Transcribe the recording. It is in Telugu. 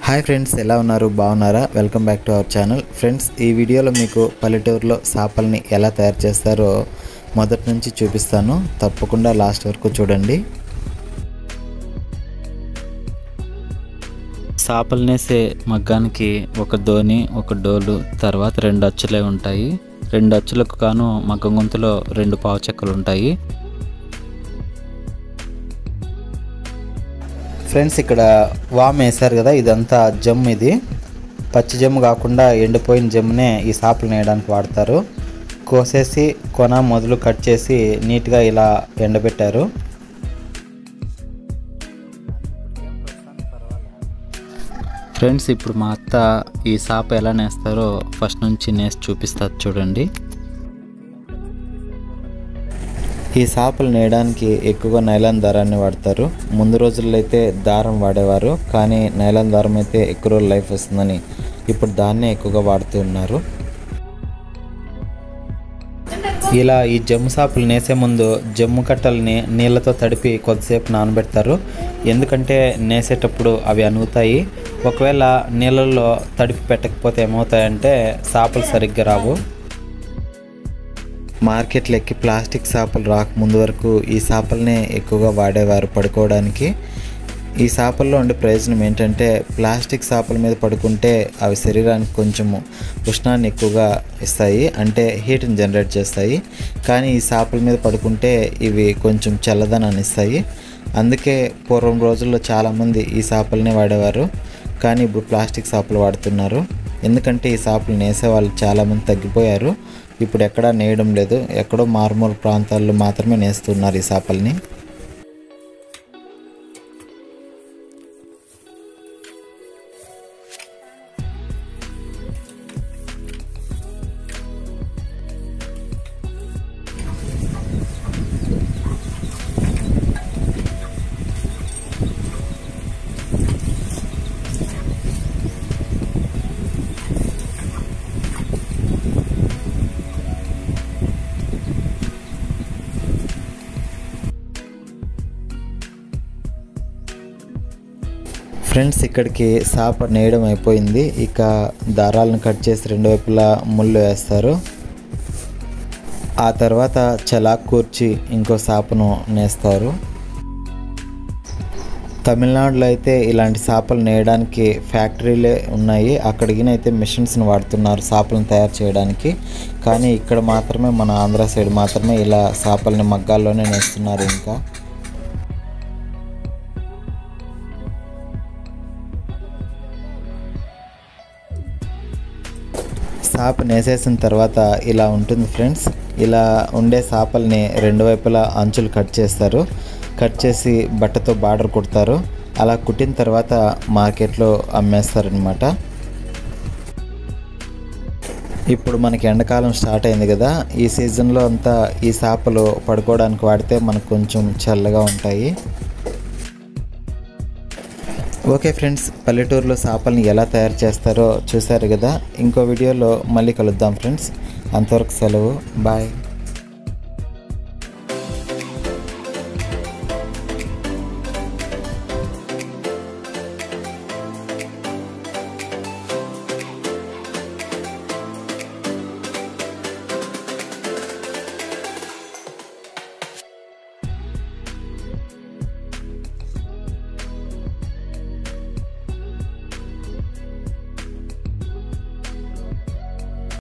హాయ్ ఫ్రెండ్స్ ఎలా ఉన్నారు బాగున్నారా welcome back to our channel friends ఈ వీడియోలో మీకు పల్లెటూరులో చేపల్ని ఎలా తయారు చేస్తారో మొదటి నుంచి చూపిస్తాను తప్పకుండా లాస్ట్ వరకు చూడండి చేపలు నేసే మగ్గానికి ఒక ధోని ఒక డోలు తర్వాత రెండు అచ్చులే ఉంటాయి రెండు అచ్చులకు కాను మగ్గం గుంతలో రెండు పావు చెక్కలు ఉంటాయి ఫ్రెండ్స్ ఇక్కడ వామ్ వేశారు కదా ఇదంతా జమ్ ఇది పచ్చి జమ్ము కాకుండా ఎండిపోయిన జమ్మునే ఈ చేపలు నేయడానికి వాడతారు కోసేసి కొన మొదలు కట్ చేసి నీట్గా ఇలా ఎండబెట్టారు ఫ్రెండ్స్ ఇప్పుడు మా అత్త ఈ చేప ఎలా నేస్తారో ఫస్ట్ నుంచి నేసి చూపిస్తారు చూడండి ఈ చేపలు నేయడానికి ఎక్కువగా నైలాన్ దారాన్ని వాడతారు ముందు రోజుల్లో అయితే దారం వాడేవారు కానీ నైలాన్ దారం అయితే ఎక్కువ రోజులు లైఫ్ వస్తుందని ఇప్పుడు దాన్నే ఎక్కువగా వాడుతూ ఉన్నారు ఇలా ఈ జమ్ము చేపలు నేసే ముందు జమ్ము కట్టల్ని నీళ్ళతో తడిపి కొద్దిసేపు నానబెడతారు ఎందుకంటే నేసేటప్పుడు అవి అనుగుతాయి ఒకవేళ నీళ్ళల్లో తడిపి పెట్టకపోతే ఏమవుతాయంటే చేపలు సరిగ్గా రావు మార్కెట్లోకి ప్లాస్టిక్ చేపలు రాకముందు వరకు ఈ చేపలనే ఎక్కువగా వాడేవారు పడుకోవడానికి ఈ చేపల్లో ఉండే ప్రయోజనం ఏంటంటే ప్లాస్టిక్ చేపల మీద పడుకుంటే అవి శరీరానికి కొంచెము ఉష్ణాన్ని ఎక్కువగా ఇస్తాయి అంటే హీట్ని జనరేట్ చేస్తాయి కానీ ఈ చేపల మీద పడుకుంటే ఇవి కొంచెం చల్లదనాన్ని ఇస్తాయి అందుకే పూర్వం రోజుల్లో చాలామంది ఈ చేపలనే వాడేవారు కానీ ఇప్పుడు ప్లాస్టిక్ చేపలు వాడుతున్నారు ఎందుకంటే ఈ చేపలు నేసే వాళ్ళు చాలామంది తగ్గిపోయారు ఇప్పుడు ఎక్కడా నేయడం లేదు ఎక్కడో మారుమూల ప్రాంతాల్లో మాత్రమే నేస్తున్నారు ఈ చేపల్ని ఫ్రెండ్స్ ఇక్కడికి చేప నేయడం అయిపోయింది ఇక దారాలను కట్ చేసి రెండు వైపులా ముళ్ళు వేస్తారు ఆ తర్వాత చలాక్ కూర్చి ఇంకో చేపను నేస్తారు తమిళనాడులో అయితే ఇలాంటి చేపలు నేయడానికి ఫ్యాక్టరీలే ఉన్నాయి అక్కడికి అయితే మిషన్స్ని వాడుతున్నారు చేపలను తయారు చేయడానికి కానీ ఇక్కడ మాత్రమే మన ఆంధ్ర సైడ్ మాత్రమే ఇలా చేపలని మగ్గాల్లోనే నేస్తున్నారు ఇంకా చేప నేసేసిన తర్వాత ఇలా ఉంటుంది ఫ్రెండ్స్ ఇలా ఉండే చేపల్ని రెండు వైపులా అంచులు కట్ చేస్తారు కట్ చేసి బట్టతో బార్డర్ కుడతారు అలా కుట్టిన తర్వాత మార్కెట్లో అమ్మేస్తారనమాట ఇప్పుడు మనకి ఎండాకాలం స్టార్ట్ అయింది కదా ఈ సీజన్లో అంతా ఈ చేపలు పడుకోవడానికి వాడితే మనకు కొంచెం చల్లగా ఉంటాయి ఓకే ఫ్రెండ్స్ పల్లెటూరులో చేపల్ని ఎలా తయారు చేస్తారో చూశారు కదా ఇంకో వీడియోలో మళ్ళీ కలుద్దాం ఫ్రెండ్స్ అంతవరకు సెలవు బాయ్